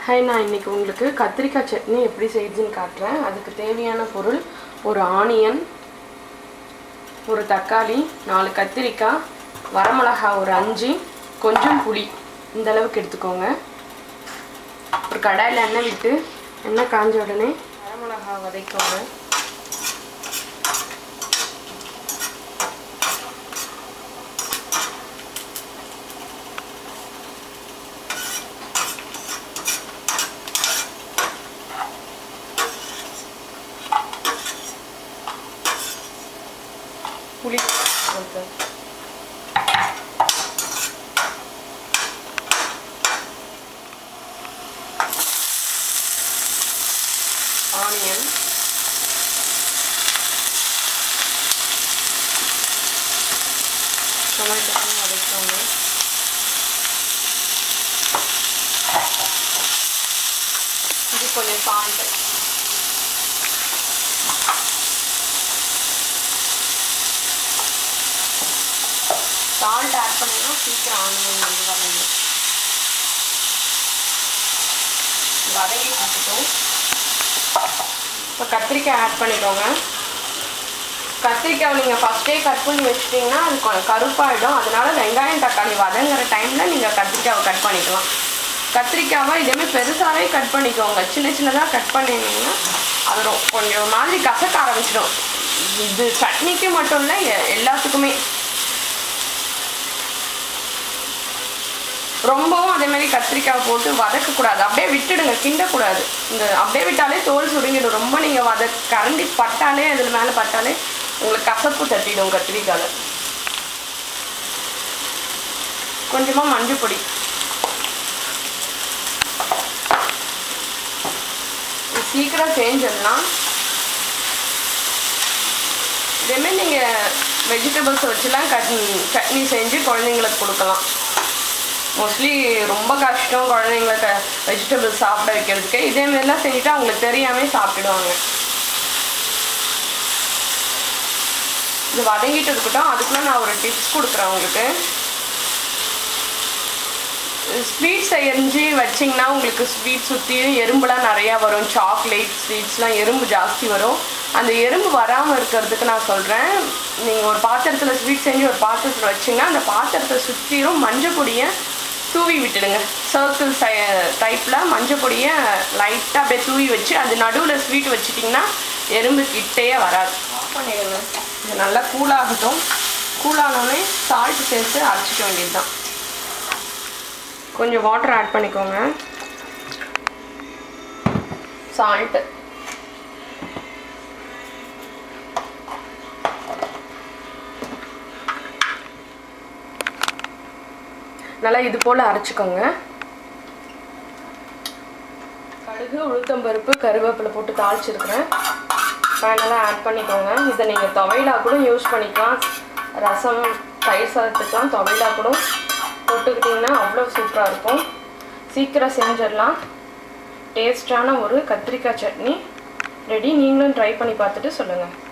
hi நான் இன்னைக்கு உங்களுக்கு கத்திரிக்காய் சட்னி எப்படி செய்யுதுன்னு காட்டுறேன் அதுக்கு தேவையான பொருள் ஒரு ஆனியன் ஒரு தக்காளி நாலு கத்திரிக்காய் வரமிளகா ஒரு அஞ்சு கொஞ்சம் புளி இந்த அளவுக்கு எடுத்துக்கோங்க ஒரு கடாயில் எண்ணெய் விட்டு எண்ணெய் காஞ்ச உடனே வரமிளகா வதக்கோங்க புளி கொஞ்சம் ஆனியன் டொமேட்டோ வதக்கோங்க இது கொஞ்சம் சால்ட்டு சால்ட் ஆட் பண்ணிங்கன்னா சீக்கிரம் ஆனியன் வந்து வதங்க வதங்கி கொடுத்துட்டோம் இப்போ கத்திரிக்காய் ஆட் பண்ணிக்கோங்க கத்திரிக்காய் நீங்கள் ஃபஸ்ட்டே கட் பண்ணி வச்சிட்டிங்கன்னா அது கொ- கருப்பாயிடும் அதனால வெங்காயம் தக்காளி வதங்குற டைமில் நீங்கள் கத்திரிக்காவை கட் பண்ணிக்கலாம் கத்திரிக்காவை இதேமாதிரி பெருசாகவே கட் பண்ணிக்கோங்க சின்ன சின்னதாக கட் பண்ணிங்கன்னா அது ரொ- கொஞ்சம் ஒரு மாதிரி கசக்க ஆரம்பிச்சிடும் இது சட்னிக்கு மட்டும் இல்லை எ- எல்லாத்துக்குமே ரொம்பவும் அதே மாதிரி கத்திரிக்காய் போட்டு வதக்கக்கூடாது அப்படியே விட்டுடுங்க கிண்டக்கூடாது இந்த அப்படியே விட்டாலே தோல் சுருங்கிடும் ரொம்ப நீங்கள் வத கரண்டி பட்டாலே அதில் மேலே பட்டாலே உங்களுக்கு கசப்பு தட்டிடும் கத்திரிக்காயில் கொஞ்சமாக மஞ்சள் பொடி இது சீக்கிரம் செஞ்சிடலாம் இதேமாரி நீங்கள் வெஜிடபிள்ஸ் வச்சுலாம் கட் சட்னி செஞ்சு குழந்தைங்களுக்கு கொடுக்கலாம் மோஸ்ட்லி ரொம்ப கஷ்டம் குழந்தைங்களுக்கு வெஜிடபிள்ஸ் சாப்பிட வைக்கிறதுக்கு இதே மாதிரிலாம் செஞ்சுட்டு அவங்களுக்கு தெரியாமே சாப்பிடுவாங்க இது வதங்கிட்டு இருக்கட்டும் அதுக்குள்ள நான் ஒரு டிப்ஸ் கொடுக்குறேன் உங்களுக்கு ஸ்வீட் செஞ்சு வச்சிங்கன்னா உங்களுக்கு ஸ்வீட் சுற்றியும் எறும்புலாம் நிறையா வரும் சாக்லேட் ஸ்வீட்ஸ்லாம் எறும்பு ஜாஸ்தி வரும் அந்த எறும்பு வராமல் இருக்கிறதுக்கு நான் சொல்கிறேன் நீங்கள் ஒரு பாத்திரத்தில் ஸ்வீட் செஞ்சு ஒரு பாத்திரத்தில் வச்சிங்கன்னா அந்த பாத்திரத்தை சுற்றியும் மஞ்சள் பொடியை தூவி விட்டுடுங்க சர்க்கிள் சை டைப்பில் மஞ்சள் பொடியை லைட்டாக அப்படியே தூவி வச்சு அது நடுவில் ஸ்வீட் வச்சிட்டிங்கன்னா எறும்பு கிட்டேயே வராது ஆஃப் பண்ணிடுங்க இது நல்லா கூலாகட்டும் கூலானோடனே சால்ட் சேர்த்து அரைச்சிக்க வேண்டியது தான் கொஞ்சம் வாட்டர் ஆட் பண்ணிக்கோங்க சால்ட்டு நல்லா இது போல் அரைச்சிக்கோங்க கடுகு உளுத்தம்பருப்பு கருவேப்பிலை போட்டு தாளிச்சிருக்கிறேன் ஃபைனலாக ஆட் பண்ணிக்கோங்க இதை நீங்கள் துவையலா கூட யூஸ் பண்ணிக்கலாம் ரசம் தயிர் சாதத்துக்கெலாம் துவையலா கூட தொட்டுக்கிட்டிங்கன்னா அவ்வளோ சூப்பராக இருக்கும் சீக்கிரம் செஞ்சிடலாம் டேஸ்டான ஒரு கத்திரிக்காய் சட்னி ரெடி நீங்களும் ட்ரை பண்ணி பார்த்துட்டு சொல்லுங்கள்